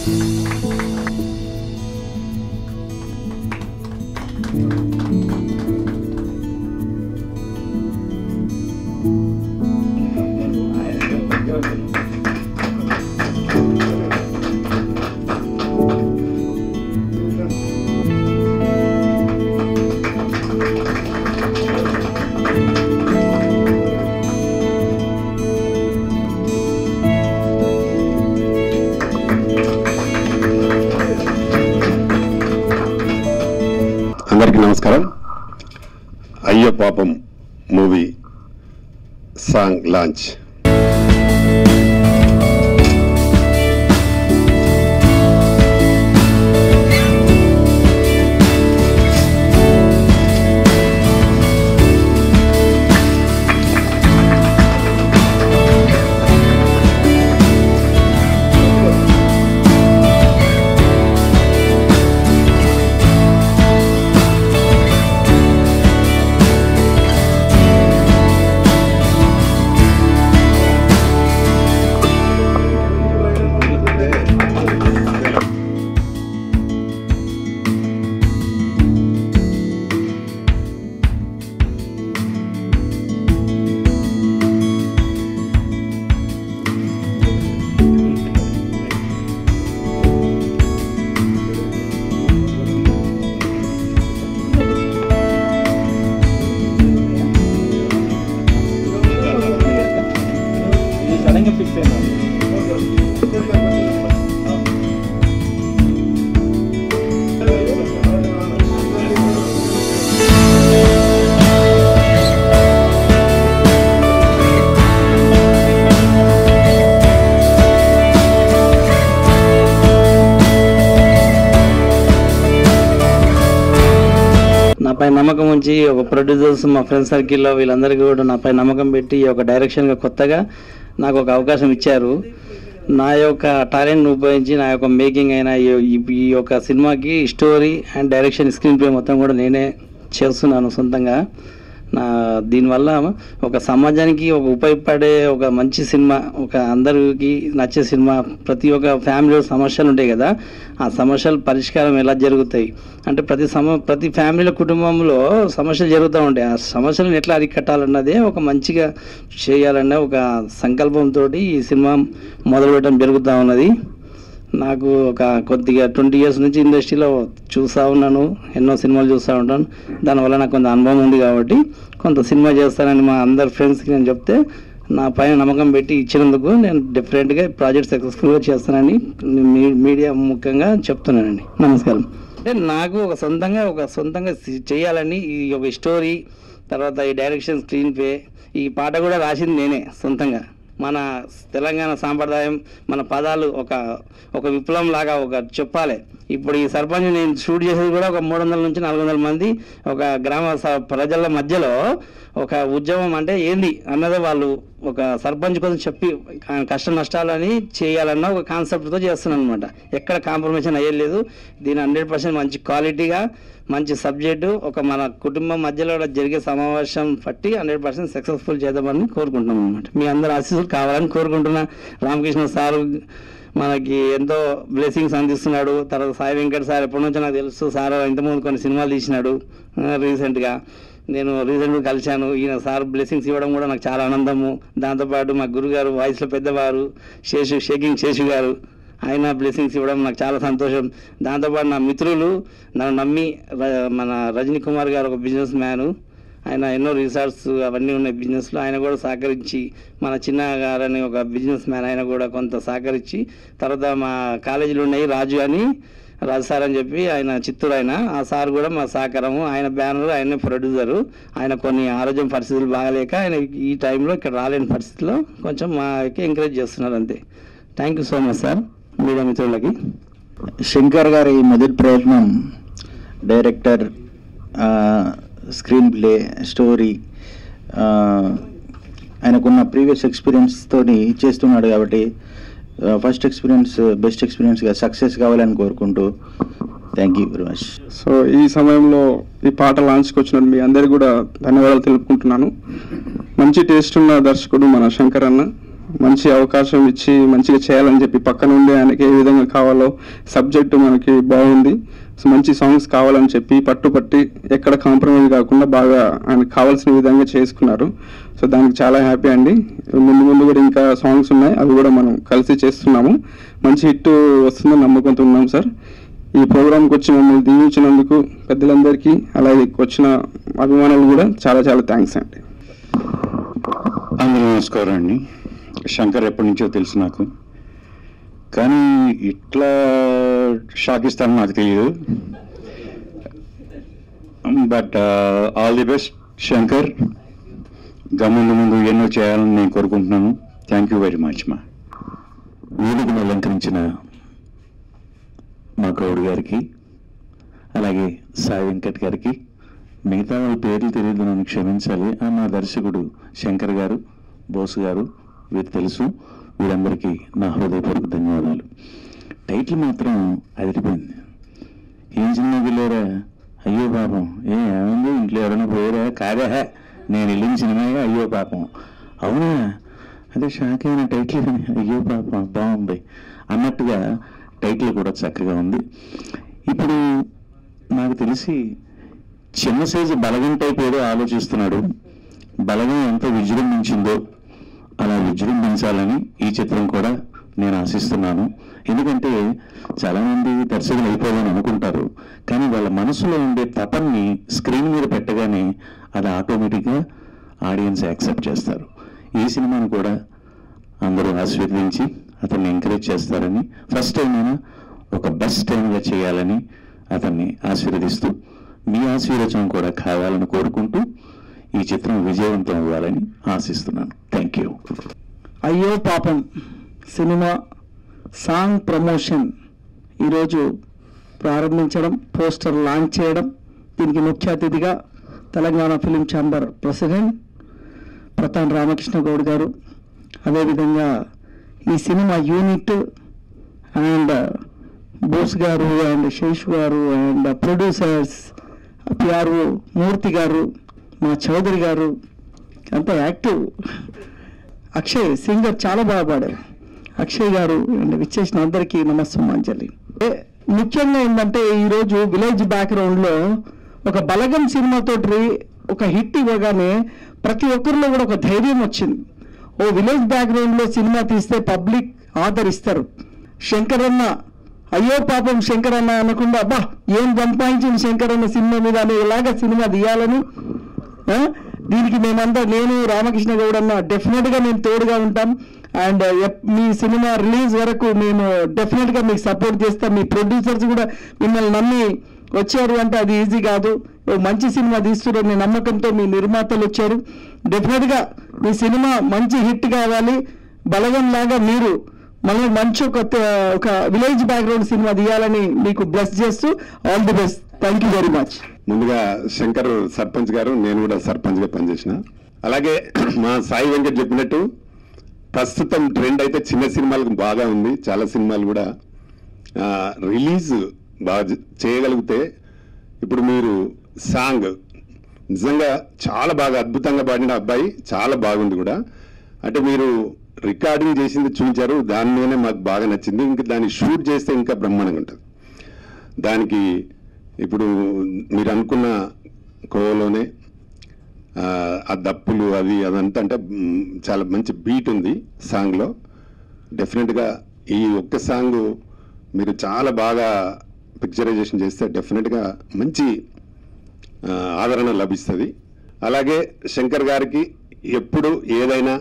అందరికీ నమస్కారం అయ్యో పాపం మూవీ సాంగ్ లాంచ్ నాపై నమ్మకం ఉంచి ఒక ప్రొడ్యూసర్స్ మా ఫ్రెండ్ సర్కిల్లో వీళ్ళందరికీ కూడా నాపై నమ్మకం పెట్టి ఒక డైరెక్షన్గా కొత్తగా నాకు ఒక అవకాశం ఇచ్చారు నా యొక్క టాలెంట్ని ఉపయోగించి నా యొక్క మేకింగ్ అయిన ఈ ఈ- ఈ యొక్క సినిమాకి story and direction screenplay మొత్తం కూడా నేనే చేస్తున్నాను సొంతంగా నా దీనివల్ల ఒక సమాజానికి ఒక ఉపయోగపడే ఒక మంచి సినిమా ఒక అందరికి నచ్చే సినిమా ప్రతి ఒక్క ఫ్యామిలీలో సమస్యలు ఉంటాయి కదా ఆ సమస్యల పరిష్కారం ఎలా జరుగుతాయి అంటే ప్రతి సమ ప్రతి ఫ్యామిలీలో కుటుంబంలో సమస్యలు జరుగుతూ ఉంటాయి ఆ సమస్యలను ఎట్లా అరికట్టాలన్నదే ఒక మంచిగా చేయాలన్న ఒక సంకల్పంతో ఈ సినిమా మొదలుపెట్టడం జరుగుతూ ఉన్నది నాకు ఒక కొద్దిగా ట్వంటీ ఇయర్స్ నుంచి ఇండస్ట్రీలో చూస్తూ ఉన్నాను ఎన్నో సినిమాలు చూస్తూ ఉంటాను దానివల్ల నాకు కొంత అనుభవం ఉంది కాబట్టి కొంత సినిమా చేస్తానని మా అందరి ఫ్రెండ్స్కి నేను చెప్తే నా పైన నమ్మకం పెట్టి ఇచ్చినందుకు నేను డిఫరెంట్గా ప్రాజెక్ట్ సక్సెస్ఫుల్గా చేస్తానని మీ- మీడియా ముఖ్యంగా చెప్తున్నానండి నమస్కారం అంటే నాకు ఒక సొంతంగా ఒక సొంతంగా సి- చేయాలని ఈ ఒక స్టోరీ తర్వాత ఈ డైరెక్షన్ స్క్రీన్ ప్లే ఈ పాట కూడా రాసింది నేనే సొంతంగా మన తెలంగాణ సాంప్రదాయం మన పదాలు ఒక ఒక విప్లవం లాగా ఒక చెప్పాలి ఇప్పుడు ఈ సర్పంచ్ నేను షూట్ చేసేది కూడా ఒక మూడు వందల నుంచి నాలుగు వందల మంది ఒక గ్రామ స- ప్రజల మధ్యలో ఒక ఉద్యమం అంటే ఏంది అన్నది వాళ్ళు ఒక సర్పంచ్ కోసం చెప్పి క- కష్ట నష్టాలు అని చేయాలన్న ఒక కాన్సెప్ట్తో చేస్తున్నాను అనమాట ఎక్కడ కాంప్రమైజేషన్ అయ్యలేదు దీని హండ్రెడ్ పర్సెంట్ మంచి క్వాలిటీగా మంచి సబ్జెక్టు ఒక మన కుటుంబం మధ్యలో జరిగే సమావేశం పట్టి హండ్రెడ్ పర్సెంట్ సక్సెస్ఫుల్ చేద్దామని కోరుకుంటున్నాం అనమాట మీ అందరు ఆశీస్సులు కావాలని కోరుకుంటున్నా రామకృష్ణ సారు మనకి ఎంతో బ్లెస్సింగ్స్ అందిస్తున్నాడు తర్వాత సాయి వెంకట్ సార్ ఎప్పటి నుంచో నాకు తెలుసు సార్ ఇంతకుముందు కొన్ని సినిమాలు తీసినాడు రీసెంట్గా నేను రీసెంట్గా కలిశాను ఈయన సార్ బ్లెస్సింగ్స్ ఇవ్వడం కూడా నాకు చాలా ఆనందము దాంతోపాటు మా గురుగారు వాయిస్లో పెద్దవారు శేషు షేకింగ్ శేషు గారు ఆయన బ్లెస్సింగ్స్ ఇవ్వడం నాకు చాలా సంతోషం దాంతోపాటు నా మిత్రులు నన్ను నమ్మి ర- మన రజనీ కుమార్ గారు ఒక బిజినెస్ మ్యాను ఆయన ఎన్నో రిసార్ట్స్ అవన్నీ ఉన్నాయి బిజినెస్లో ఆయన కూడా సహకరించి మన చిన్న గారని ఒక బిజినెస్ మ్యాన్ ఆయన కూడా కొంత సహకరించి తర్వాత మా కాలేజీలో ఉన్నాయి రాజు అని రాజు సార్ అని చెప్పి ఆయన చిత్తూరు ఆయన ఆ సార్ కూడా మా సహకారము ఆయన బ్యానర్ ఆయన ప్రొడ్యూసరు ఆయన కొన్ని ఆరోగ్యం పరిస్థితులు బాగలేక ఆయన ఈ టైంలో ఇక్కడ రాలేని పరిస్థితిలో కొంచెం మాకి ఎంకరేజ్ చేస్తున్నారు అంతే thank you so much sir media మిత్రులకి శంకర్ గారి మొదటి ప్రయత్నం డైరెక్టర్ ఆ, స్క్రీన్ ప్లే స్టోరీ ఆ, ఆయనకున్న ప్రీవియస్ ఎక్స్పీరియన్స్తోని చేస్తున్నాడు కాబట్టి ఆ, ఫస్ట్ ఎక్స్పీరియన్స్ బెస్ట్ ఎక్స్పీరియన్స్గా సక్సెస్ కావాలని కోరుకుంటూ thank you very much so ఈ సమయంలో ఈ పాట లాంచ్కి వచ్చిన మీ అందరికీ కూడా ధన్యవాదాలు తెలుపుకుంటున్నాను మంచి టేస్ట్ ఉన్న దర్శకుడు మన శంకర్ అన్న మంచి అవకాశం ఇచ్చి మంచిగా చేయాలని చెప్పి పక్కన ఉండి ఆయనకి ఏ విధంగా కావాలో సబ్జెక్టు మనకి బాగుంది సో మంచి సాంగ్స్ కావాలని చెప్పి పట్టుపట్టి ఎక్కడ కాంప్రమైజ్ కాకుండా బాగా ఆయనకు కావాల్సిన విధంగా చేసుకున్నారు సో దానికి చాలా హ్యాపీ అండి ముందు ముందు కూడా ఇంకా సాంగ్స్ ఉన్నాయి అవి కూడా మనం కలిసి చేస్తున్నాము మంచి హిట్ వస్తుందని నమ్మకంతో ఉన్నాం సార్ ఈ ప్రోగ్రామ్కి వచ్చి మమ్మల్ని దీవించినందుకు పెద్దలందరికీ అలాగే వచ్చిన అభిమానులు కూడా చాలా చాలా థ్యాంక్స్ అండి అందరూ నమస్కారం అండి శంకర్ ఎప్పటి నుంచో తెలుసు నాకు కానీ ఇట్లా షాక్ ఇస్తానని నాకు తెలియదు but all the best Shankar ఇంకా ముందు ముందు ఎన్నో చేయాలని నేను కోరుకుంటున్నాను థ్యాంక్ యూ వెరీ మచ్ మా వేదికను అలంకరించిన మా గౌడ్ గారికి అలాగే సాయి వెంకట్ గారికి మిగతా వాళ్ళ పేర్లు తెలియదు నన్ను క్షమించాలి ఆ మా దర్శకుడు శంకర్ గారు బోస్ గారు వీరు తెలుసు వీరందరికీ నా హృదయపూర్వక ధన్యవాదాలు టైటిల్ మాత్రం అదిరిపోయింది ఏం సినిమా వెళ్ళారా అయ్యో పాపం ఏ ఏమైంది ఇంట్లో ఎవరైనా పోయారా కాదా నేను వెళ్ళిన సినిమా అయ్యో పాపం అవునా అదే షాక్ అయిన టైటిల్ విని, అయ్యో పాపం బాగుంది అన్నట్టుగా టైటిల్ కూడా చక్కగా ఉంది ఇప్పుడు నాకు తెలిసి చిన్న సైజు బలగం టైప్ ఏదో ఆలోచిస్తున్నాడు బలగం ఎంత విజృంభించిందో అలా విజృంభించాలని ఈ చిత్రం కూడా నేను ఆశిస్తున్నాను ఎందుకంటే చాలామంది దర్శకులు అయిపోవాలని అనుకుంటారు కానీ వాళ్ళ మనసులో ఉండే తపన్ని స్క్రీన్ మీద పెట్టగానే అది ఆటోమేటిక్గా ఆడియన్స్ యాక్సెప్ట్ చేస్తారు ఈ సినిమాను కూడా అందరూ ఆశీర్వదించి అతన్ని ఎంకరేజ్ చేస్తారని ఫస్ట్ టైం అయినా ఒక బెస్ట్ టైంగా చేయాలని అతన్ని ఆశీర్వదిస్తూ మీ ఆశీర్వచనం కూడా కావాలని కోరుకుంటూ ఈ చిత్రం విజయవంతం అవ్వాలని ఆశిస్తున్నాను థ్యాంక్ యూ అయ్యో పాపం సినిమా సాంగ్ ప్రమోషన్ ఈరోజు ప్రారంభించడం పోస్టర్ లాంచ్ చేయడం దీనికి ముఖ్య అతిథిగా Telangana film chamber president Pratan Ramakrishna Goud garu అదేవిధంగా ఈ సినిమా యూనిట్ అండ్ బోస్ గారు అండ్ శేష్ గారు అండ్ ప్రొడ్యూసర్స్ పిఆర్ఓ మూర్తి గారు మా చౌదరి గారు అంతా యాక్టివ్ అక్షయ్ సింగర్ చాలా బాగా పాడారు అక్షయ్ గారు అండ్ విచ్చేసిన అందరికీ నమస్సుమాంజలి ఏ, ముఖ్యంగా ఏంటంటే ఈరోజు విలేజ్ బ్యాక్గ్రౌండ్లో ఒక బలగం సినిమాతోటి ఒక హిట్ ఇవ్వగానే ప్రతి ఒక్కరిలో కూడా ఒక ధైర్యం వచ్చింది ఓ విలేజ్ బ్యాక్గ్రౌండ్లో సినిమా తీస్తే పబ్లిక్ ఆదరిస్తారు శంకరన్న అయ్యో పాపం శంకరన్న అనకుండా అబ్బా ఏం సంపాదించిన శంకరన్న సినిమా మీద అని ఇలాగ సినిమా తీయాలని ఆ? దీనికి మేమంతా నేను రామకృష్ణ గౌడ్ అన్న డెఫినెట్ గా మేము తోడుగా ఉంటాం అండ్ మీ సినిమా రిలీజ్ వరకు మేము డెఫినెట్ గా మీకు సపోర్ట్ చేస్తాం మీ ప్రొడ్యూసర్స్ కూడా మిమ్మల్ని నమ్మి వచ్చారు అంటే అది ఈజీ కాదు ఓ మంచి సినిమా తీస్తున్నారనే నమ్మకంతో మీ నిర్మాతలు వచ్చారు డెఫినెట్ గా మీ సినిమా మంచి హిట్ కావాలి బలగం లాగా మీరు మళ్ళీ మంచి ఒక ఒక విలేజ్ బ్యాక్గ్రౌండ్ సినిమా తీయాలని మీకు బ్లెస్ చేస్తూ all the best thank you very much ముందుగా శంకర్ సర్పంచ్ గారు నేను కూడా సర్పంచ్ గా పనిచేసిన అలాగే మా సాయి వెంకట్ చెప్పినట్టు ప్రస్తుతం ట్రెండ్ అయితే చిన్న సినిమాలకు బాగా ఉంది చాలా సినిమాలు కూడా ఆ, రిలీజ్ బాగా చే- చేయగలిగితే ఇప్పుడు మీరు సాంగ్ నిజంగా చాలా బాగా అద్భుతంగా పాడిన అబ్బాయి చాలా బాగుంది కూడా అంటే మీరు రికార్డింగ్ చేసింది చూపించారు దాని మీదనే మాకు బాగా నచ్చింది ఇంకా దాన్ని షూట్ చేస్తే ఇంకా బ్రహ్మాండంగా ఉంటుంది దానికి ఇప్పుడు మీరు అనుకున్న కోవలోనే ఆ, ఆ దప్పులు అవి అదంతా అంటే మ్, చాలా మంచి బీట్ ఉంది సాంగ్లో డెఫినెట్గా ఈ ఒక్క సాంగ్ మీరు చాలా బాగా పిక్చరైజేషన్ చేస్తే డెఫినెట్గా మంచి ఆ, ఆదరణ లభిస్తుంది అలాగే శంకర్ గారికి ఎప్పుడు ఏదైనా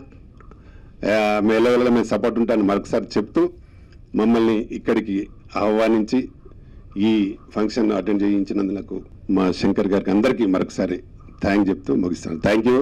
ఆ, మీ లెవెల్గా మేము సపోర్ట్ ఉంటాను మరొకసారి చెప్తూ మమ్మల్ని ఇక్కడికి ఆహ్వానించి ఈ ఫంక్షన్ అటెండ్ చేయించినందుకు మా శంకర్ గారికి అందరికీ మరొకసారి థ్యాంక్ చెప్తూ ముగిస్తాను థ్యాంక్ యూ